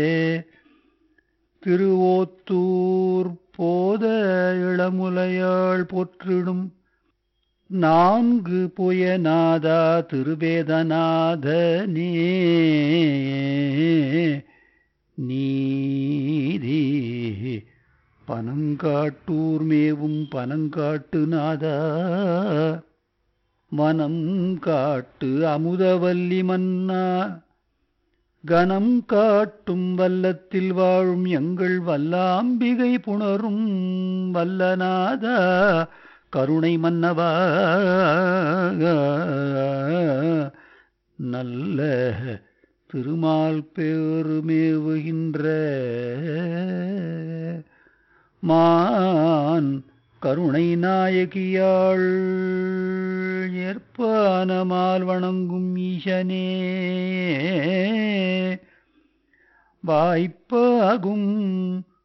திருவோத்தூர் போத இளமுலையாள் போற்றிடும் நான்கு புயநாதா திருவேதநாதனே நீதி பனங்காட்டூர் மேவும் பனங்காட்டு நாதா மனம் காட்டு அமுதவல்லி மன்னா கனம் காட்டும் வல்லத்தில் வாழும் எங்கள் வல்லாம்பிகை புணரும் வல்லநாதா கருணை மன்னவா நல்ல திருமால் பேருமேவுகின்ற மான் கருணை நாயகியாள் ஏற்பானமால் வணங்கும் ஈசனே வாய்ப்பாகும்